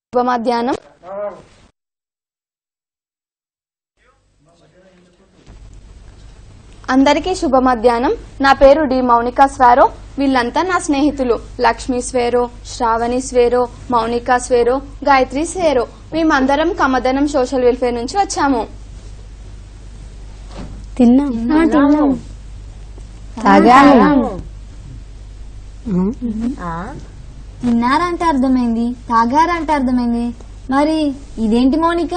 శుభ మధ్యాహ్నం అందరికీ శుభ మధ్యాహ్నం నా పేరు డి మౌనిక స్వేరో వీళ్ళంతా నా స్నేహితులు లక్ష్మీ స్వేరో శ్రావణి స్వేరో మౌనిక స్వేరో గాయత్రి స్వేరో మేమందరం కమదనం సోషల్ వెల్ఫేర్ నుంచి వచ్చాము తిన్నాం తిన్నాం తాగాము తిన్నారంటే అర్థమైంది తాగారంటే అర్థమైంది మరి ఇదేంటి మౌనిక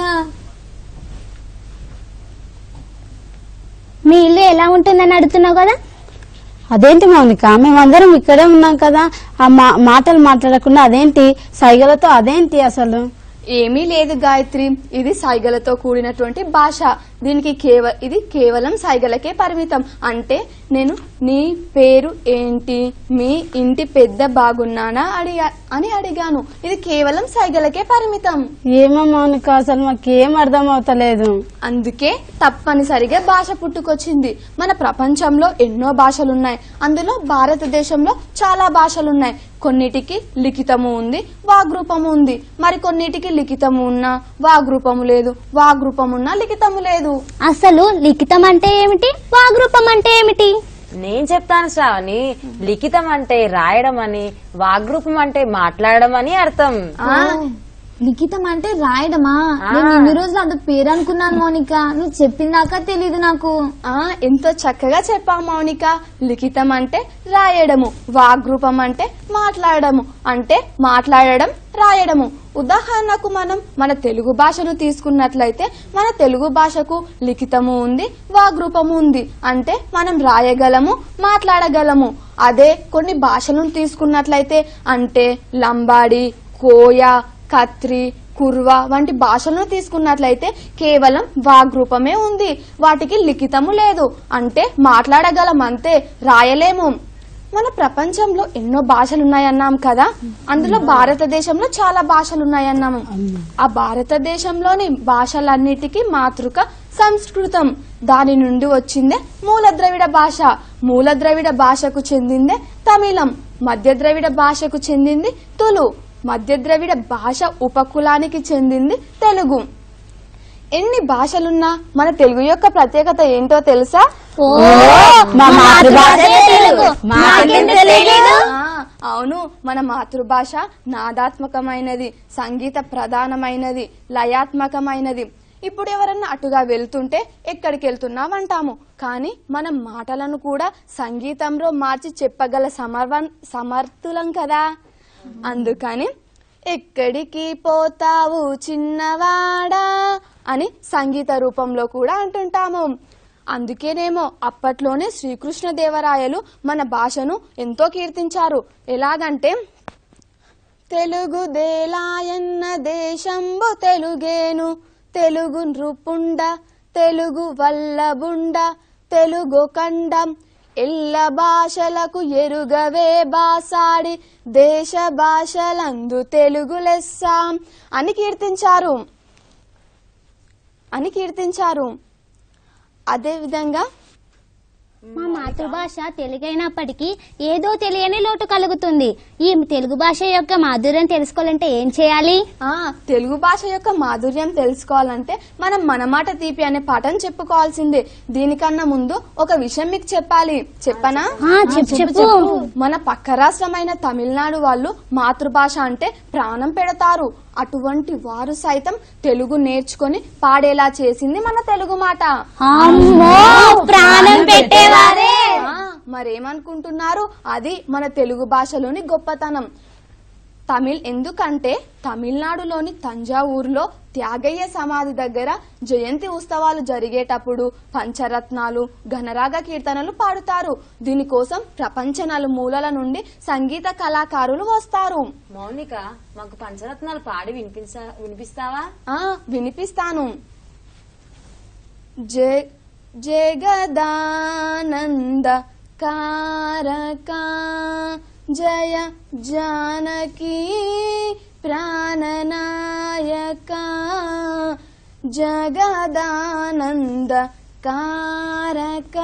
మీ ఇల్లు ఎలా ఉంటుందని అడుగుతున్నావు కదా అదేంటి మౌనిక మేమందరం ఇక్కడే ఉన్నాం కదా ఆ మా- మాటలు మాట్లాడకుండా అదేంటి సైగలతో అదేంటి అసలు ఏమీ లేదు గాయత్రి ఇది సైగలతో కూడినటువంటి భాష దీనికి కేవ ఇది కేవలం సైగలకే పరిమితం అంటే నేను నీ పేరు ఏంటి మీ ఇంటి పెద్ద బాగున్నానా అడిగా అని అడిగాను ఇది కేవలం సైగలకే పరిమితం ఏమో మౌనిక అసలు మాకేం అర్థం అవుతలేదు అందుకే తప్పనిసరిగా భాష పుట్టుకొచ్చింది మన ప్రపంచంలో ఎన్నో భాషలున్నాయి అందులో భారతదేశంలో చాలా భాషలున్నాయి కొన్నిటికి లిఖితము ఉంది వాగ్రూపము ఉంది మరి కొన్నిటికి లిఖితము ఉన్నా వాగ్రూపము లేదు వాగ్రూపము ఉన్నా లిఖితము లేదు అసలు లిఖితం అంటే ఏమిటి వాగ్రూపం అంటే ఏమిటి నేను చెప్తాను శ్రావణి లిఖితం అంటే రాయడం అని వాగ్రూపం అంటే మాట్లాడడం అని అర్థం ఆ, లిఖితం అంటే రాయడమా నేను ఎన్ని రోజులు అంత పేరు అనుకున్నాను మౌనిక నువ్వు చెప్పిందాకా తెలీదు నాకు ఆ, ఎంతో చక్కగా చెప్పావు మౌనిక లిఖితం అంటే రాయడము వాగ్రూపం అంటే మాట్లాడము అంటే మాట్లాడడం రాయడము ఉదాహరణకు మనం మన తెలుగు భాషను తీసుకున్నట్లయితే మన తెలుగు భాషకు లిఖితము ఉంది వాగ్రూపము ఉంది అంటే మనం రాయగలము మాట్లాడగలము అదే కొన్ని భాషలను తీసుకున్నట్లయితే అంటే లంబాడి కోయ కత్రి కుర్వ వంటి భాషలను తీసుకున్నట్లయితే కేవలం వాగ్రూపమే ఉంది వాటికి లిఖితము లేదు అంటే మాట్లాడగలం అంతే రాయలేము మన ప్రపంచంలో ఎన్నో భాషలు ఉన్నాయన్నాం కదా అందులో భారతదేశంలో చాలా భాషలు ఉన్నాయన్నాము ఆ భారతదేశంలోని భాషలన్నిటికీ మాతృక సంస్కృతం దాని నుండి వచ్చిందే మూల ద్రవిడ భాష మూల ద్రవిడ భాషకు చెందిందే తమిళం మధ్య ద్రవిడ భాషకు చెందింది తులు మధ్య ద్రవిడ భాష ఉపకులానికి చెందింది తెలుగు ఎన్ని భాషలున్నా మన తెలుగు యొక్క ప్రత్యేకత ఏంటో తెలుసా మా మాతృభాష తెలుగు మాకేం తెలియదు ఆ, అవును మన మాతృభాష నాదాత్మకమైనది సంగీత ప్రధానమైనది లయాత్మకమైనది ఇప్పుడు ఎవరన్నా అటుగా వెళ్తుంటే ఎక్కడికి వెళ్తున్నామంటాము కానీ మనం మాటలను కూడా సంగీతంలో మార్చి చెప్పగల సమర్వ సమర్థులం కదా అందుకని ఎక్కడికి పోతావు చిన్నవాడా అని సంగీత రూపంలో కూడా అంటుంటాము అందుకేనేమో అప్పట్లోనే శ్రీకృష్ణదేవరాయలు మన భాషను ఎంతో కీర్తించారు ఎలాగంటే తెలుగు దేలాయన్న దేశంబు తెలుగేను తెలుగు నృపుండ తెలుగు వల్లబుండ తెలుగు కండం ఎల్ల భాషలకు ఎరుగవే బాసాడి దేశ భాషలందు తెలుగు లెస్సాం అని కీర్తించారు అని కీర్తించారు అదేవిధంగా మా మాతృభాష తెలుగైనప్పటికీ ఏదో తెలియని లోటు కలుగుతుంది ఈ తెలుగు భాష యొక్క మాధుర్యం తెలుసుకోవాలంటే ఏం చేయాలి ఆ తెలుగు భాష యొక్క మాధుర్యం తెలుసుకోవాలంటే మనం మన మాట తీపి అనే పాఠం చెప్పుకోవాల్సిందే దీనికన్నా ముందు ఒక విషయం మీకు చెప్పాలి చెప్పనా ఆ, చెప్పు చెప్పు మన పక్క రాష్ట్రమైన తమిళనాడు వాళ్ళు మాతృభాష అంటే ప్రాణం పెడతారు అటువంటి వారు సైతం తెలుగు నేర్చుకొని పాడేలా చేసింది మన తెలుగు మాట అమ్మో ప్రాణం పెట్టేవారే ఆ, మరేమనుకుంటున్నారు అది మన తెలుగు భాషలోని గొప్పతనం తమిళ్ ఎందుకంటే తమిళనాడులోని తంజావూరులో త్యాగయ్య సమాధి దగ్గర జయంతి ఉత్సవాలు జరిగేటప్పుడు పంచరత్నాలు ఘనరాగ కీర్తనలు పాడుతారు దీనికోసం ప్రపంచ నలుమూలల నుండి సంగీత కళాకారులు వస్తారు మౌనిక మాకు పంచరత్నాలు పాడి వినిపించా వినిపిస్తావా ఆ వినిపిస్తాను జయ జగదానంద కారక జయ జానకి ప్రాణనాయక జగదానంద కారక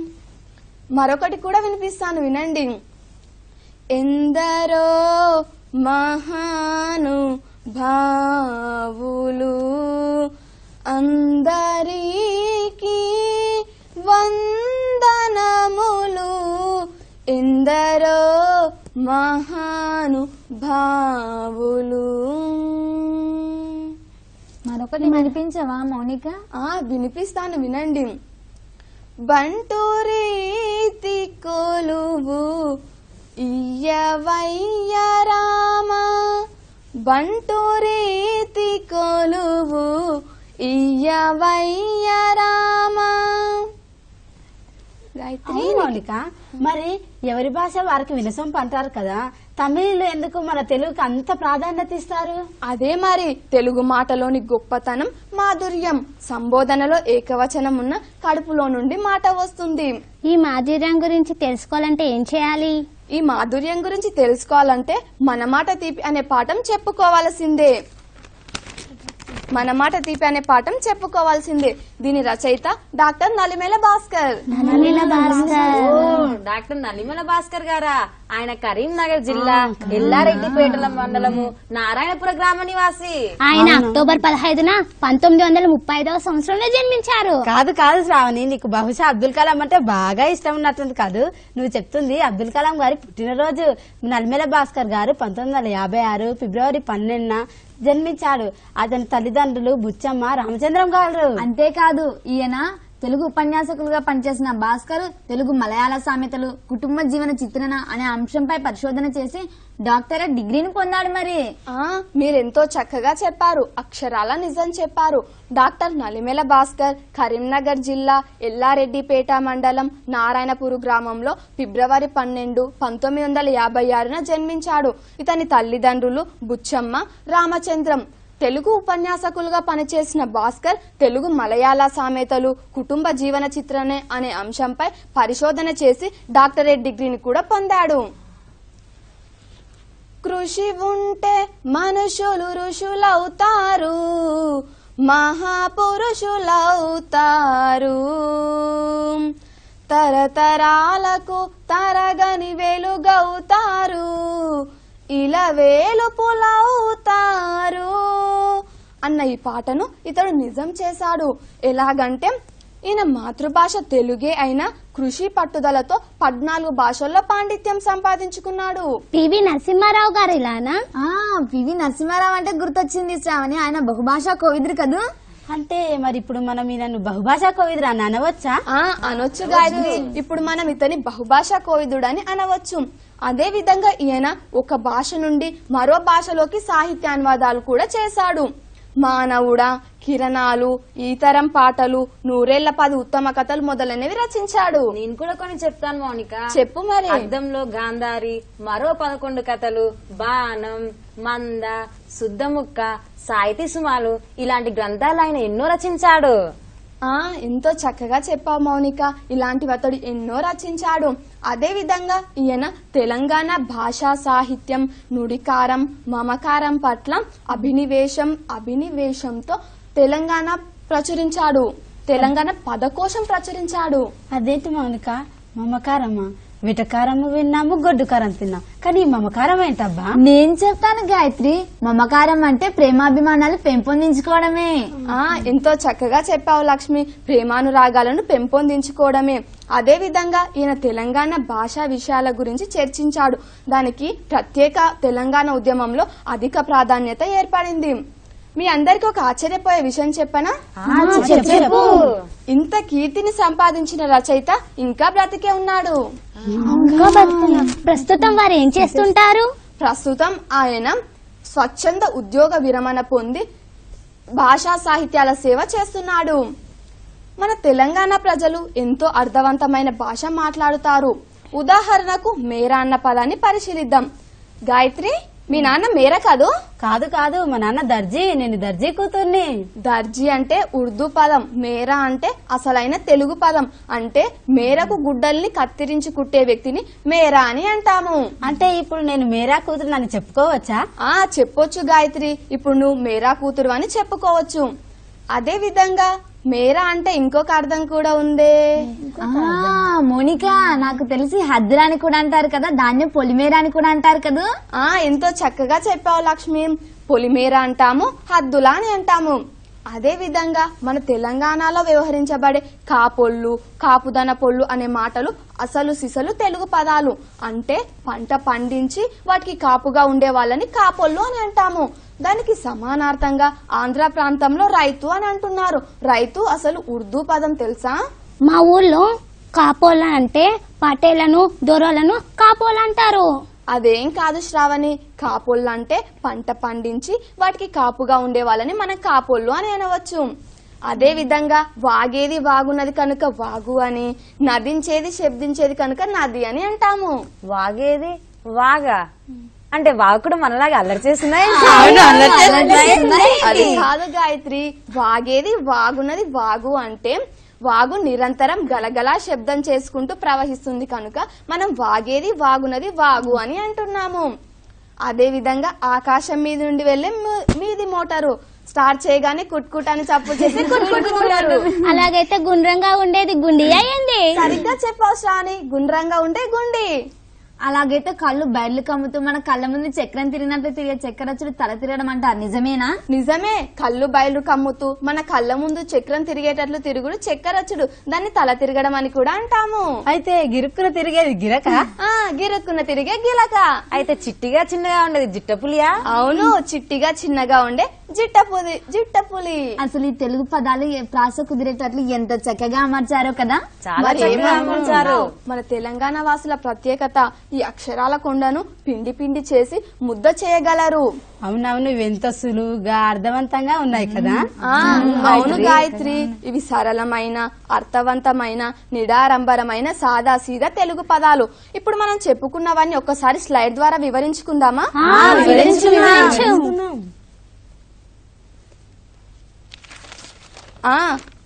మరొకటి కూడా వినిపిస్తాను వినండి ఎందరో మహాను భావులు అందరికీ వందనములు ఎందరో మహాను భావులు మరొకటి వినిపించవా మౌనిక ఆ వినిపిస్తాను వినండి బంటు రీతి కొలువు ఇయ్యవయ్య రామ బంటు రీతి కొలువు ఇయ్యవయ్య రామ గాయత్రి అవును మౌనిక మరి ఎవరి భాష వారికి వినసొంపు అంటారు కదా తమిళలో ఎందుకు మన తెలుగుకి అంత ప్రాధాన్యత ఇస్తారు అదే మరి తెలుగు మాటలోని గొప్పతనం మాధుర్యం సంబోధనలో ఏకవచనం ఉన్న కడుపులో నుండి మాట వస్తుంది ఈ మాధుర్యం గురించి తెలుసుకోవాలంటే ఏం చేయాలి ఈ మాధుర్యం గురించి తెలుసుకోవాలంటే మన మాట తీపి అనే పాఠం చెప్పుకోవాల్సిందే మన మాట తీపి అనే పాఠం చెప్పుకోవాల్సిందే దీని రచయిత డాక్టర్ నలిమేల భాస్కర్ ఓ, డాక్టర్ నలిమల భాస్కర్ గారా ఆయన కరీంనగర్ జిల్లా ఎల్లారెడ్డిపేటల మండలము నారాయణపుర గ్రామ నివాసి ఆయన అక్టోబర్ పదహైదున పంతొమ్మిది వందల ముప్పై ఐదవ సంవత్సరంలో జన్మించారు కాదు కాదు శ్రావణి నీకు బహుశా అబ్దుల్ కలాం అంటే బాగా ఇష్టం ఉన్నట్టుంది కాదు నువ్వు చెప్తుంది అబ్దుల్ కలాం గారి పుట్టినరోజు నల్మెల భాస్కర్ గారు పంతొమ్మిది వందల యాభై ఆరు ఫిబ్రవరి పన్నెండున జన్మించాడు అతని తల్లిదండ్రులు బుచ్చమ్మ రామచంద్రం గారు అంతేకాదు ఈయన తెలుగు ఉపన్యాసకులుగా పనిచేసిన భాస్కర్ తెలుగు మలయాళ సామెతలు కుటుంబ జీవన చిత్రణ అనే అంశంపై పరిశోధన చేసి డాక్టరేట్ డిగ్రీని పొందాడు మరి ఆ మీరెంతో చక్కగా చెప్పారు అక్షరాల నిజం చెప్పారు డాక్టర్ నలిమేల భాస్కర్ కరీంనగర్ జిల్లా ఎల్లారెడ్డిపేట మండలం నారాయణపూరు గ్రామంలో ఫిబ్రవరి పన్నెండు పంతొమ్మిది వందల యాభై ఆరున జన్మించాడు ఇతని తల్లిదండ్రులు బుచ్చమ్మ రామచంద్రం తెలుగు ఉపన్యాసకులుగా పనిచేసిన భాస్కర్ తెలుగు మలయాళ సామెతలు కుటుంబ జీవన చిత్రనే అనే అంశంపై పరిశోధన చేసి డాక్టరేట్ డిగ్రీని కూడా పొందాడు కృషి ఉంటే మనుషులు ఋషులవుతారు మహాపురుషులవుతారు తరతరాలకు తరగని వెలుగవుతారు ఇలా వేలుపులవుతారు అన్న ఈ పాటను ఇతడు నిజం చేశాడు ఎలాగంటే ఈయన మాతృభాష తెలుగే అయినా కృషి పట్టుదలతో పద్నాలుగు భాషల్లో పాండిత్యం సంపాదించుకున్నాడు పివి నరసింహారావు గారు ఇలానా ఆ పివి నరసింహారావు అంటే గుర్తొచ్చింది శ్రావణి ఆయన బహుభాషా కోవిదురు కదూ అంటే మరి ఇప్పుడు మనం ఈయనను బహుభాషా కోవిదురా అని అనవచ్చా ఆ అనొచ్చు గాయత్రి ఇప్పుడు మనం ఇతని బహుభాషా కోవిదుడని అనవచ్చు అదే విధంగా ఈయన ఒక భాష నుండి మరో భాషలోకి సాహిత్యానువాదాలు కూడా చేశాడు మానవుడా కిరణాలు ఈతరం పాటలు నూరేళ్ల పది ఉత్తమ కథలు మొదలైనవి రచించాడు నేను కూడా కొన్ని చెప్తాను మౌనిక చెప్పు మరి అద్దంలో గాంధారి మరో పదకొండు కథలు బాణం మంద శుద్ధముక్క సాహితీ సుమాలు ఇలాంటి గ్రంథాలు ఆయన ఎన్నో రచించాడు ఆ ఎంతో చక్కగా చెప్పావు మౌనిక ఇలాంటివి అతడు ఎన్నో రచించాడు అదే విధంగా ఈయన తెలంగాణ భాషా సాహిత్యం నుడికారం మమకారం పట్ల అభినివేశం అభినివేశంతో తెలంగాణ ప్రచురించాడు తెలంగాణ పదకోశం ప్రచురించాడు అదేంటి మౌనిక మమకారమా విటకారము విన్నాము గొడ్డు కారం తిన్నాం కానీ ఈ మమకారం ఏంటబ్బా నేను చెప్తాను గాయత్రి మమకారం అంటే ప్రేమాభిమానాలు పెంపొందించుకోవడమే ఆ ఎంతో చక్కగా చెప్పావు లక్ష్మి ప్రేమానురాగాలను పెంపొందించుకోవడమే అదే విధంగా ఈయన తెలంగాణ భాషా విషయాల గురించి చర్చించాడు దానికి ప్రత్యేక తెలంగాణ ఉద్యమంలో అధిక ప్రాధాన్యత ఏర్పడింది మీ అందరికి ఒక ఆశ్చర్యపోయే విషయం చెప్పనా చెప్పు ఇంత కీర్తిని సంపాదించిన రచయిత ఇంకా బ్రతికే ఉన్నాడు ఇంకా బతుకున్నా. ప్రస్తుతం వారు ఏం చేస్తుంటారు ప్రస్తుతం ఆయన స్వచ్ఛంద ఉద్యోగ విరమణ పొంది భాషా సాహిత్యాల సేవ చేస్తున్నాడు మన తెలంగాణ ప్రజలు ఎంతో అర్థవంతమైన భాష మాట్లాడుతారు ఉదాహరణకు మేరా అన్న పదాన్ని పరిశీలిద్దాం గాయత్రి మీ నాన్న మేర కాదు కాదు కాదు మా నాన్న దర్జీ నేను దర్జీ కూతుర్ని దర్జీ అంటే ఉర్దూ పదం మేరా అంటే అసలైన తెలుగు పదం అంటే మేరకు గుడ్డల్ని కత్తిరించి కుట్టే వ్యక్తిని మేరా అని అంటాము అంటే ఇప్పుడు నేను మేరా కూతురు అని చెప్పుకోవచ్చా ఆ చెప్పొచ్చు గాయత్రి ఇప్పుడు నువ్వు మేరా కూతురు అని చెప్పుకోవచ్చు అదే విధంగా మేరా అంటే ఇంకొక అర్థం కూడా ఉందే ఆ, మోనిక నాకు తెలిసి హద్దురా అని కూడా అంటారు కదా ధాన్యం పొలిమేర అని కూడా అంటారు కదా ఆ ఎంతో చక్కగా చెప్పావు లక్ష్మి పొలిమేర అంటాము హద్దులా అని అంటాము అదే విధంగా మన తెలంగాణలో వ్యవహరించబడే కాపొల్లు కాపుదన పొల్లు అనే మాటలు అసలు సిసలు తెలుగు పదాలు అంటే పంట పండించి వాటికి కాపుగా ఉండే వాళ్ళని కాపొల్లు అని అంటాము దానికి సమానార్థంగా ఆంధ్ర ప్రాంతంలో రైతు అని అంటున్నారు రైతు అసలు ఉర్దూ పదం తెలుసా మా ఊళ్ళో కాపోల అంటే పటేలను దొరలను కాపోలు అంటారు అదేం కాదు శ్రావణి కాపోళ్ళు అంటే పంట పండించి వాటికి కాపుగా ఉండే వాళ్ళని మనం కాపోళ్ళు అని అనవచ్చు అదే విధంగా వాగేది వాగున్నది కనుక వాగు అని నదించేది శబ్దించేది కనుక నది అని అంటాము వాగేది వాగా అంటే వాగుడు మనలాగా అల్లరి చేస్తున్నాయి అది కాదు గాయత్రి వాగేది వాగున్నది వాగు అంటే వాగు నిరంతరం గలగలా శబ్దం చేసుకుంటూ ప్రవహిస్తుంది కనుక మనం వాగేది వాగునది వాగు అని అంటున్నాము అదే విధంగా ఆకాశం మీద నుండి వెళ్లే ము- మీది మోటారు స్టార్ట్ చేయగానే కుట్కుట్ అని చప్పుడు చేసి కుట్టుకుంటున్నారు అలాగైతే గుండ్రంగా ఉండేది గుండి అయ్యింది సరిగ్గా చెప్పావు శ్రాని గుండ్రంగా ఉంటే గుండి అలాగైతే కళ్ళు బయర్లు కమ్ముతూ మన కళ్ళ ముందు చక్రం తిరిగినట్లు తిరిగే చక్కెరచ్చుడు తల తిరగడం అంటారు నిజమేనా నిజమే కళ్ళు బయలు కమ్ముతూ మన కళ్ళ ముందు చక్రం తిరిగేటట్లు తిరుగుడు చక్కెరచ్చుడు దాన్ని తల తిరగడం అని కూడా అంటాము అయితే గిరుక్కున తిరిగేది గిరక ఆ గిరక్కున తిరిగే గిలక అయితే చిట్టిగా చిన్నగా ఉండేది జిట్ట పులియా అవును చిట్టిగా చిన్నగా ఉండే జిట్ట పులి జిట్ట పులి అసలు ఈ తెలుగు పదాలు ఏ ప్రాస కుదిరేటట్లు ఎంత చక్కగా అమర్చారో కదా చాలా మరి చక్కగా ఏమనుకుంటున్నావు? అమర్చారు మన తెలంగాణ వాసుల ప్రత్యేకత ఈ అక్షరాల కొండను పిండి పిండి చేసి ముద్ద చేయగలరు అవునవును ఇవి ఎంత సులువుగా అర్థవంతంగా ఉన్నాయి కదా ఆ అవును గాయత్రి ఇవి సరళమైన అర్థవంతమైన నిడారంబరమైన సాదా సీదా తెలుగు పదాలు ఇప్పుడు మనం చెప్పుకున్నవన్నీ ఒక్కసారి స్లైడ్ ద్వారా వివరించుకుందామా వివరించు, వివరించు. ఆ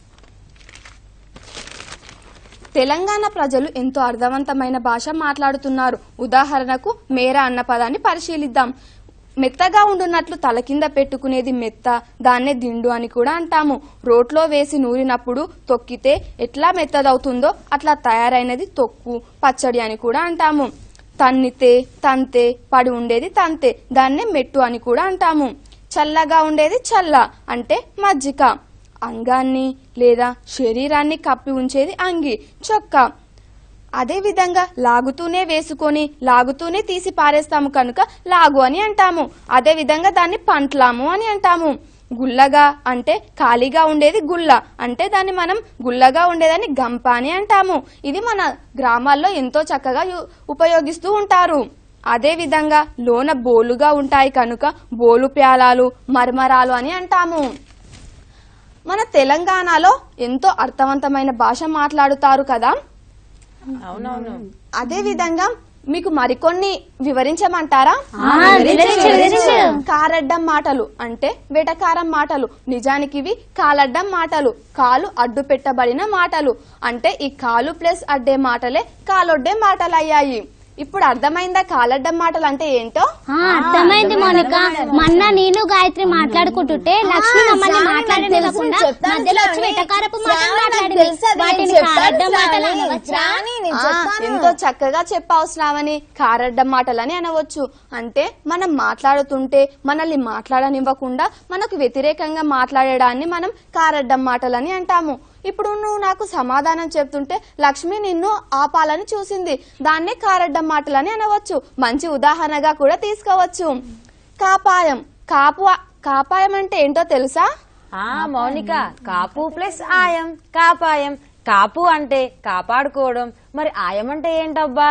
తెలంగాణ ప్రజలు ఎంతో అర్థవంతమైన భాష మాట్లాడుతున్నారు ఉదాహరణకు మేరా అన్న పదాన్ని పరిశీలిద్దాం మెత్తగా ఉండున్నట్లు తల కింద పెట్టుకునేది మెత్త దాన్నే దిండు అని కూడా అంటాము రోట్లో వేసి నూరినప్పుడు తొక్కితే ఎట్లా మెత్తదవుతుందో అట్లా తయారైనది తొక్కు పచ్చడి అని కూడా అంటాము తన్నితే తంతే పడి ఉండేది తంతే దాన్నే మెట్టు అని కూడా అంటాము చల్లగా ఉండేది చల్ల అంటే మజ్జిక అంగాన్ని లేదా శరీరాన్ని కప్పి ఉంచేది అంగి చొక్కా అదే విధంగా లాగుతూనే వేసుకొని లాగుతూనే తీసి పారేస్తాము కనుక లాగు అని అంటాము అదే విధంగా దాన్ని పంట్లాము అని అంటాము గుల్లగా అంటే ఖాళీగా ఉండేది గుల్ల అంటే దాన్ని మనం గుల్లగా ఉండేదాన్ని గంప అని అంటాము ఇది మన గ్రామాల్లో ఎంతో చక్కగా యు- ఉపయోగిస్తూ ఉంటారు అదే విధంగా లోన బోలుగా ఉంటాయి కనుక బోలు ప్యాలాలు మర్మరాలు అని అంటాము మన తెలంగాణలో ఎంతో అర్థవంతమైన భాష మాట్లాడుతారు కదా అవునవును అదే విధంగా మీకు మరికొన్ని వివరించమంటారా వివరించు, వివరించు. కారడ్డం మాటలు అంటే వెటకారం మాటలు నిజానికి ఇవి కాలడ్డం మాటలు కాలు అడ్డు పెట్టబడిన మాటలు అంటే ఈ కాలు ప్లస్ అడ్డే మాటలే కాలొడ్డే మాటలు అయ్యాయి ఇప్పుడు అర్థమైందా కాలడ్డం మాటలు అంటే ఏంటో ఆ, అర్థమైంది మౌనిక మొన్న నేను గాయత్రి మాట్లాడుకుంటుంటే లక్ష్మి మమ్మల్ని మాట్లాడనివ్వకుండా మధ్యలో వచ్చి వెటకారపు మాటలు మాట్లాడింది వాటిని కారడ్డం మాటలు అనవచ్చా ఆ, ఎంతో చక్కగా చెప్పావు శ్రావణి కారడ్డం మాటలని అనవచ్చు అంటే మనం మాట్లాడుతుంటే మనల్ని మాట్లాడనివ్వకుండా మనకు వ్యతిరేకంగా మాట్లాడడాన్ని మనం కారడ్డం మాటలని అంటాము ఇప్పుడు నువ్వు నాకు సమాధానం చెప్తుంటే లక్ష్మి నిన్ను ఆపాలని చూసింది దాన్నే కారడ్డం మాటలని అనవచ్చు మంచి ఉదాహరణగా కూడా తీసుకోవచ్చు కాపాయం కాపు కాపాయం అంటే ఏంటో తెలుసా ఆ మౌనిక కాపు ప్లస్ ఆయం కాపాయం కాపు అంటే కాపాడుకోవడం మరి ఆయం అంటే ఏంటబ్బా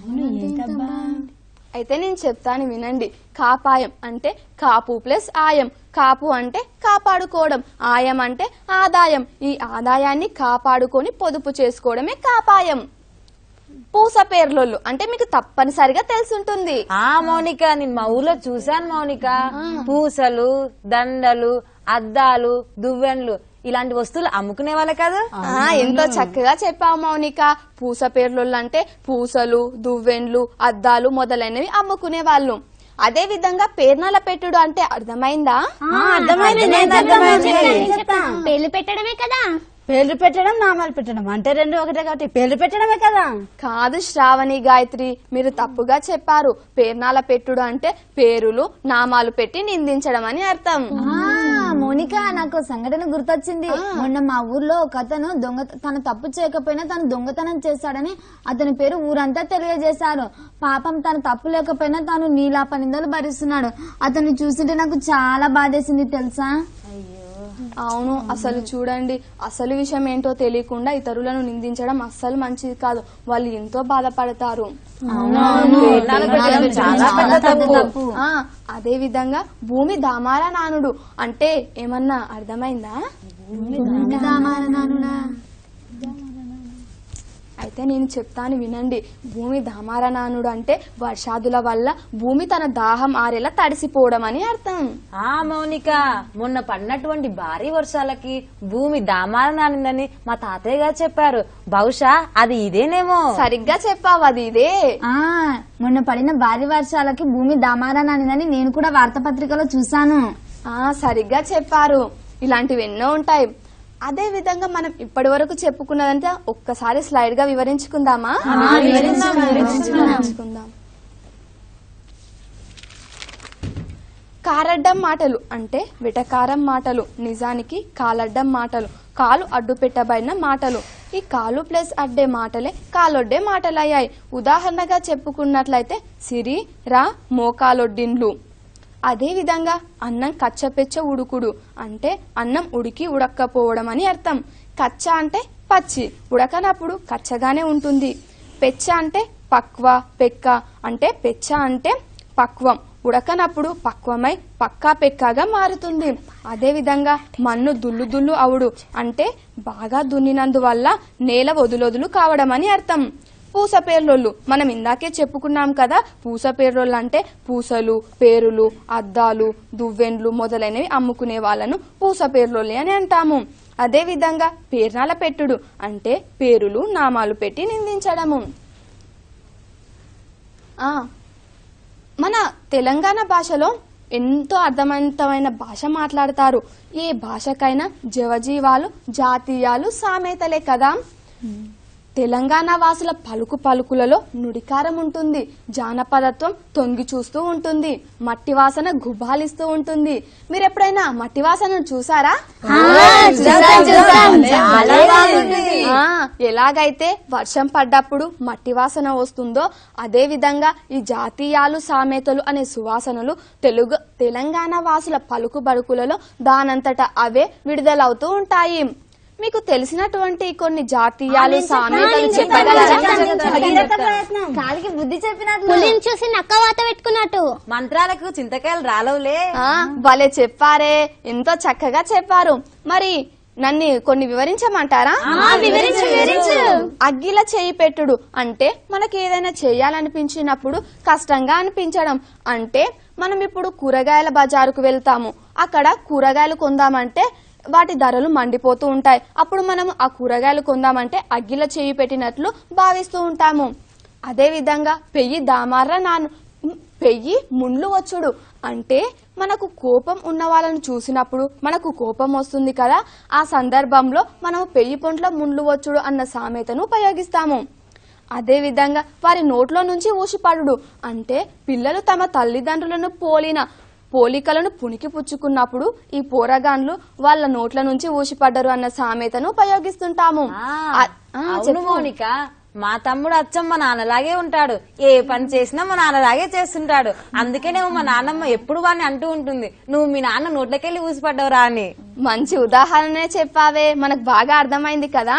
అయితే నేను చెప్తాను వినండి కాపాయం అంటే కాపు ప్లస్ ఆయం కాపు అంటే కాపాడుకోవడం ఆయం అంటే ఆదాయం ఈ ఆదాయాన్ని కాపాడుకొని పొదుపు చేసుకోవడమే కాపాయం పూస పేర్లొల్లు అంటే మీకు తప్పనిసరిగా తెలుసుంటుంది ఆ మౌనిక నేను మా ఊర్లో చూశాను మౌనిక పూసలు దండలు అద్దాలు దువ్వెన్లు ఇలాంటి వస్తువులు అమ్ముకునే వాళ్ళే కదా ఆ, ఎంతో చక్కగా చెప్పావు మౌనిక పూస పేర్లొల్లు అంటే పూసలు దువ్వెన్లు అద్దాలు మొదలైనవి అమ్ముకునే వాళ్ళు అదే విధంగా పేర్నాల పెట్టుడు అంటే అర్థమైందా అర్థమైంది నేను చెప్తాను. పెళ్లి పెట్టడమే కదా పేర్లు పెట్టడం నామాలు పెట్టడం అంటే రెండు ఒకటే కాబట్టి పేర్లు పెట్టడమే కదా కాదు శ్రావణి గాయత్రి మీరు తప్పుగా చెప్పారు పేర్నాల పెట్టుడు అంటే పేరులు నామాలు పెట్టి నిందించడం అని అర్థం ఆ, మోనిక నాకు ఓ సంఘటన గుర్తొచ్చింది మొన్న మా ఊర్లో ఒక అతను దొంగ తను తప్పు చేయకపోయినా తను దొంగతనం చేశాడని అతని పేరు ఊరంతా తెలియజేశారు పాపం తను తప్పు లేకపోయినా తాను నీలాప నిందలు భరిస్తున్నాడు అతన్ని చూస్తుంటే నాకు చాలా బాధేసింది తెలుసా అవును అసలు చూడండి అసలు విషయం ఏంటో తెలియకుండా ఇతరులను నిందించడం అస్సలు మంచిది కాదు వాళ్ళు ఎంతో బాధపడతారు చాలా పెద్ద తప్పు ఆ అదే విధంగా భూమి దామాల నానుడు అంటే ఏమన్నా అర్థమైందా అయితే నేను చెప్తాను వినండి భూమి దామారనానుడు అంటే వర్షాదుల వల్ల భూమి తన దాహం ఆరేలా తడిసిపోవడం అని అర్థం ఆ మౌనిక మొన్న పడినటువంటి భారీ వర్షాలకి భూమి దామాల నానిందని మా తాతయ్య గారు చెప్పారు బహుశా అది ఇదేనేమో సరిగ్గా చెప్పావు అది ఇదే ఆ మొన్న పడిన భారీ వర్షాలకి భూమి దామారా నానిందని నేను కూడా వార్తాపత్రికలో చూశాను ఆ సరిగ్గా చెప్పారు ఇలాంటివి ఎన్నో ఉంటాయి అదే విధంగా మనం ఇప్పటి వరకు చెప్పుకున్నదంతా ఒక్కసారి స్లైడ్ గా వివరించుకుందామా వివరించుకుందాం కారడ్డం మాటలు అంటే వెటకారం మాటలు నిజానికి కాలడ్డం మాటలు కాలు అడ్డు పెట్టబడిన మాటలు ఈ కాలు ప్లస్ అడ్డే మాటలే కాలొడ్డే మాటలయ్యాయి ఉదాహరణగా చెప్పుకున్నట్లయితే సిరి రా మోకాలొడ్డిండ్లు అదే విధంగా అన్నం కచ్చపెచ్చ ఉడుకుడు అంటే అన్నం ఉడికి ఉడక్కపోవడం అని అర్థం కచ్చ అంటే పచ్చి ఉడకనప్పుడు కచ్చగానే ఉంటుంది పెచ్చ అంటే పక్వ పెక్క అంటే పెచ్చ అంటే పక్వం ఉడకనప్పుడు పక్వమై పక్కా పెక్కాగా మారుతుంది అదే విధంగా మన్ను దుల్లు దుల్లు అవుడు అంటే బాగా దున్నినందువల్ల నేల వదులొదులు కావడం అని అర్థం పూస పేర్లోళ్ళు మనం ఇందాకే చెప్పుకున్నాం కదా పూస పేర్లోళ్ళు అంటే పూసలు పేరులు అద్దాలు దువ్వెండ్లు మొదలైనవి అమ్ముకునే వాళ్ళను పూస పేర్లోళ్ళి అని అంటాము అదే విధంగా పేర్నాల పెట్టుడు అంటే పేరులు నామాలు పెట్టి నిందించడము ఆ మన తెలంగాణ భాషలో ఎంతో అర్థవంతమైన భాష మాట్లాడతారు ఏ భాషకైనా జవజీవాలు జాతీయాలు సామెతలే కదా తెలంగాణ వాసుల పలుకు పలుకులలో నుడికారం ఉంటుంది జానపదత్వం తొంగి చూస్తూ ఉంటుంది మట్టి వాసన గుబాలిస్తూ ఉంటుంది మీరు ఎప్పుడైనా మట్టి వాసనను చూసారా ఆ, ఎలాగైతే వర్షం పడ్డప్పుడు మట్టి వాసన వస్తుందో అదే విధంగా ఈ జాతీయాలు సామెతలు అనే సువాసనలు తెలుగు తెలంగాణ వాసుల పలుకు బడుకులలో దానంతట అవే విడుదలవుతూ ఉంటాయి మీకు తెలిసినటువంటి కొన్ని జాతీయాలు సామెతలు చెప్పగలరా కాలికి బుద్ధి చెప్పినట్లు పులిని చూసి నక్క వాత పెట్టుకున్నట్టు మంత్రాలకు చింతకాయలు రాలవులే ఆ, భలే చెప్పారే ఎంతో చక్కగా చెప్పారు మరి నన్ను కొన్ని వివరించమంటారా వివరించు వివరించు అగ్గిల చేయి పెట్టుడు అంటే మనకి ఏదైనా చేయాలనిపించినప్పుడు కష్టంగా అనిపించడం అంటే మనం ఇప్పుడు కూరగాయల బజారుకు వెళ్తాము అక్కడ కూరగాయలు కొందామంటే వాటి ధరలు మండిపోతూ ఉంటాయి అప్పుడు మనం ఆ కూరగాయలు కొందామంటే అగ్గిల చేయి పెట్టినట్లు భావిస్తూ ఉంటాము అదే విధంగా పెయ్యి దామార్ర నాను పెయ్యి ముండ్లు వచ్చుడు అంటే మనకు కోపం ఉన్న వాళ్ళని చూసినప్పుడు మనకు కోపం వస్తుంది కదా ఆ సందర్భంలో మనం పెయ్యి పొంట్ల ముండ్లు వచ్చుడు అన్న సామెతను ఉపయోగిస్తాము అదే విధంగా వారి నోట్లో నుంచి ఊసిపడుడు అంటే పిల్లలు తమ తల్లిదండ్రులను పోలిన పోలికలను పుణికి పుచ్చుకున్నప్పుడు ఈ పోరగాన్లు వాళ్ళ నోట్ల నుంచి ఊసిపడ్డరు అన్న సామెతను ఉపయోగిస్తుంటాము ఆ, ఆ- ఆ, అవును చెప్పు. మౌనిక మా తమ్ముడు అచ్చం మా నాన్నలాగే ఉంటాడు ఏ పని చేసినా మా నాన్నలాగే చేస్తుంటాడు అందుకేనేమో మా నాన్నమ్మ ఎప్పుడు వాడిని అంటూ ఉంటుంది నువ్వు మీ నాన్న నోట్లకెళ్ళి ఊసిపడ్డవురా అని మంచి ఉదాహరణనే చెప్పావే మనకు బాగా అర్థమైంది కదా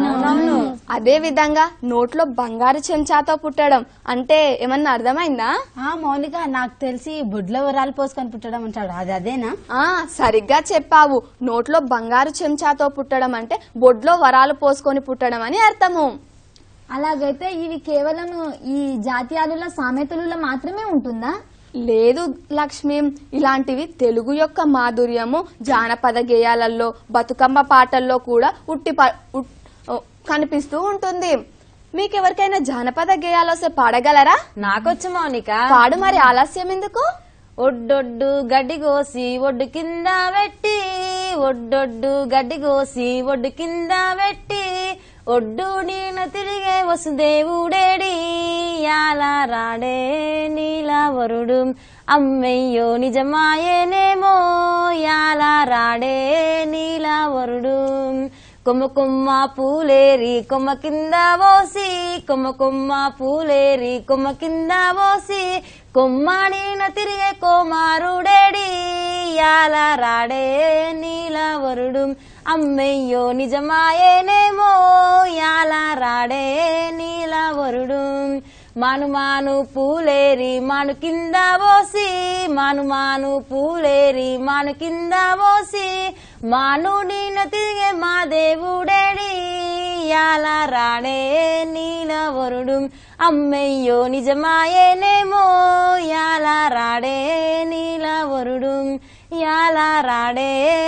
అదే విధంగా నోట్లో బంగారు చెంచాతో పుట్టడం అంటే ఏమన్నా అర్థమైందా ఆ మౌనిక నాకు తెలిసి బుడ్లో వరాలు పోసుకొని పుట్టడం అంటాడు అది అదేనా ఆ సరిగ్గా చెప్పావు నోట్లో బంగారు చెంచాతో పుట్టడం అంటే బొడ్లో వరాలు పోసుకొని పుట్టడం అని అర్థము అలాగైతే ఇవి కేవలం ఈ జాతీయాలుల సామెతలులో మాత్రమే ఉంటుందా లేదు లక్ష్మి ఇలాంటివి తెలుగు యొక్క మాధుర్యము జానపద గేయాలలో బతుకమ్మ పాటల్లో కూడా ఉట్టి ప- ఉట్- ఓ, కనిపిస్తూ ఉంటుంది మీకెవరికైనా జానపద గేయాలు వస్తే పాడగలరా నాకొచ్చు మౌనిక పాడు మరి ఆలస్యం ఎందుకు ఒడ్డొడ్డు గడ్డి కోసి ఒడ్డు కింద పెట్టి ఒడ్డొడ్డు గడ్డి కోసి ఒడ్డు కింద పెట్టి ఒడ్డు నేను తిరిగే వసుదేవుడేడి యాల రాడే నీలవరుడు అమ్మయ్యో నిజమాయేనేమో యాల రాడే నీలవరుడు కొమ్మ కొమ్మ పూలేరి కొమ్మ కింద పోసి కొమ్మ కొమ్మ పూలేరి కొమ్మ కింద పోసి కొమ్మడిన తిరిగే కోమారుడేడి యాల రాడే నీలవరుడు అమ్మయ్యో నిజమాయేనేమో యాల రాడే నీలవరుడు మాను మాను పూలేరి మాను కింద పోసి మాను మాను పూలేరి మాను కింద పోసి మాను నిన్న తిరిగే మా దేవుడేడి యాల రాడే నీలవరుడు అమ్మయ్యో నిజమాయేనేమో యాల రాడే నీలవరుడు యాల రాడే